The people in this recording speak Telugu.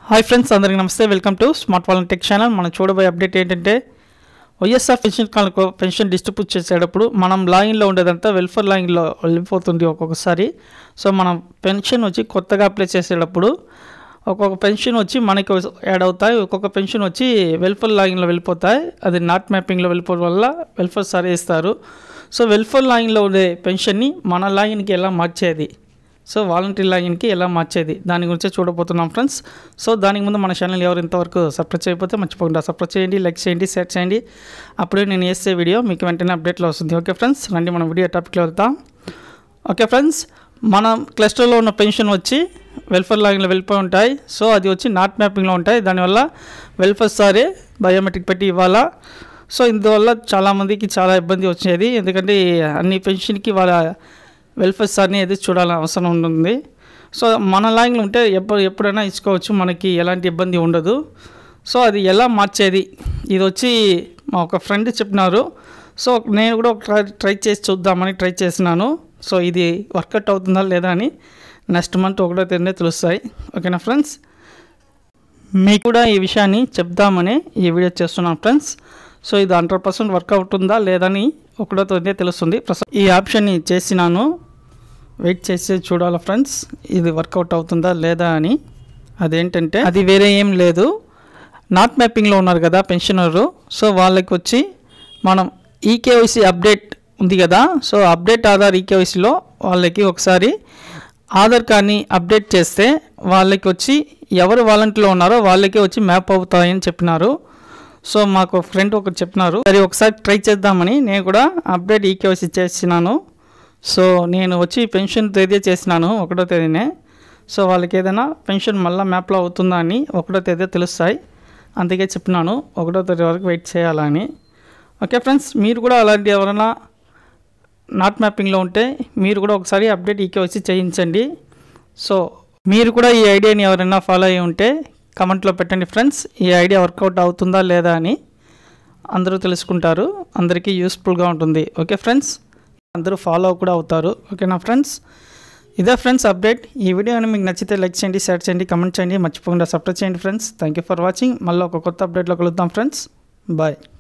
హాయ్ ఫ్రెండ్స్ అందరికీ నమస్తే వెల్కమ్ టు స్మార్ట్ వాలన్ టెక్ ఛానల్ మనం చూడబోయే అప్డేట్ ఏంటంటే వైఎస్ఆర్ పెన్షన్ కాలకు పెన్షన్ డిస్ట్రిబ్యూట్ చేసేటప్పుడు మనం లాగిన్లో ఉండేదంతా వెల్ఫేర్ లాగిన్లో వెళ్ళిపోతుంది ఒక్కొక్కసారి సో మనం పెన్షన్ వచ్చి కొత్తగా అప్లై చేసేటప్పుడు ఒక్కొక్క పెన్షన్ వచ్చి మనకి యాడ్ అవుతాయి ఒక్కొక్క పెన్షన్ వచ్చి వెల్ఫేర్ లాగిన్లో వెళ్ళిపోతాయి అది నాట్ మ్యాపింగ్లో వెళ్ళిపోవడం వల్ల వెల్ఫేర్ సరే ఇస్తారు సో వెల్ఫేర్ లాగిన్లో ఉండే పెన్షన్ని మన లాగిన్కి ఎలా మార్చేది సో వాలంటీర్ లాగిన్కి ఎలా మార్చేది దాని గురించి చూడబోతున్నాం ఫ్రెండ్స్ సో దానికి ముందు మన ఛానల్ ఎవరు ఇంతవరకు సబ్స్క్రైబ్ చేయకపోతే మర్చిపోకుండా సబ్స్క్రైబ్ చేయండి లైక్ చేయండి షేర్ చేయండి అప్పుడే నేను వేసే వీడియో మీకు వెంటనే అప్డేట్లో వస్తుంది ఓకే ఫ్రెండ్స్ రండి మనం వీడియో టాపిక్లో వెళ్తాం ఓకే ఫ్రెండ్స్ మన క్లస్టర్లో ఉన్న పెన్షన్ వచ్చి వెల్ఫేర్ లాగిన్లో వెళ్ళిపోయి ఉంటాయి సో అది వచ్చి నాట్ మ్యాపింగ్లో ఉంటాయి దానివల్ల వెల్ఫేర్ సారే బయోమెట్రిక్ పెట్టి ఇవ్వాలా సో ఇందువల్ల చాలామందికి చాలా ఇబ్బంది వచ్చేది ఎందుకంటే అన్ని పెన్షన్కి వాళ్ళ వెల్ఫేర్ సార్ని ఎదురు చూడాలని అవసరం ఉంటుంది సో మన లాగిన్లో ఉంటే ఎప్పుడు ఎప్పుడైనా ఇచ్చుకోవచ్చు మనకి ఎలాంటి ఇబ్బంది ఉండదు సో అది ఎలా మార్చేది ఇది వచ్చి మా ఒక ఫ్రెండ్ చెప్పినారు సో నేను కూడా ఒక ట్రై చేసి చూద్దామని ట్రై చేసినాను సో ఇది వర్కౌట్ అవుతుందా లేదా అని నెక్స్ట్ మంత్ ఒకటో తేదీ తెలుస్తాయి ఓకేనా ఫ్రెండ్స్ మీకు కూడా ఈ విషయాన్ని చెప్దామని ఈ వీడియో చేస్తున్నాను ఫ్రెండ్స్ సో ఇది హండ్రెడ్ పర్సెంట్ వర్క్ అవుతుందా లేదని ఒకటో తేదీ తెలుస్తుంది ప్రస్తుతం ఈ ఆప్షన్ని చేసినాను వెయిట్ చేసి చూడాలి ఫ్రెండ్స్ ఇది వర్కౌట్ అవుతుందా లేదా అని అదేంటంటే అది వేరే ఏం లేదు నాట్ మ్యాపింగ్లో ఉన్నారు కదా పెన్షనరు సో వాళ్ళకి వచ్చి మనం ఈకేవైసీ అప్డేట్ ఉంది కదా సో అప్డేట్ ఆధార్ ఈకేవైసీలో వాళ్ళకి ఒకసారి ఆధార్ కార్డ్ని అప్డేట్ చేస్తే వాళ్ళకి వచ్చి ఎవరు వాలంటీర్లో ఉన్నారో వాళ్ళకి వచ్చి మ్యాప్ అవుతాయని చెప్పినారు సో మాకు ఫ్రెండ్ ఒకటి చెప్పినారు సరే ఒకసారి ట్రై చేద్దామని నేను కూడా అప్డేట్ ఈకేవైసీ చేసినాను సో నేను వచ్చి పెన్షన్ తేదీ చేసినాను ఒకటో తేదీనే సో వాళ్ళకి ఏదైనా పెన్షన్ మళ్ళీ మ్యాప్లో అవుతుందా అని ఒకటో తేదీ తెలుస్తాయి అందుకే చెప్పినాను ఒకటో తేదీ వరకు వెయిట్ చేయాలని ఓకే ఫ్రెండ్స్ మీరు కూడా అలాంటి ఎవరైనా నాట్ మ్యాపింగ్లో ఉంటే మీరు కూడా ఒకసారి అప్డేట్ ఈకేవైసీ చేయించండి సో మీరు కూడా ఈ ఐడియాని ఎవరైనా ఫాలో అయ్యి ఉంటే కమెంట్లో పెట్టండి ఫ్రెండ్స్ ఈ ఐడియా వర్కౌట్ అవుతుందా లేదా అని అందరూ తెలుసుకుంటారు అందరికీ యూస్ఫుల్గా ఉంటుంది ఓకే ఫ్రెండ్స్ అందరూ ఫాలో కూడా అవుతారు ఓకేనా ఫ్రెండ్స్ ఇదే ఫ్రెండ్స్ అప్డేట్ ఈ వీడియోని మీకు నచ్చితే లైక్ చేయండి షేర్ చేయండి కమెంట్ చేయండి మర్చిపోకుండా సబ్స్క్రైబ్ చేయండి friends thank you for watching మళ్ళీ ఒక కొత్త అప్డేట్లో కలుద్దాం ఫ్రెండ్స్ బాయ్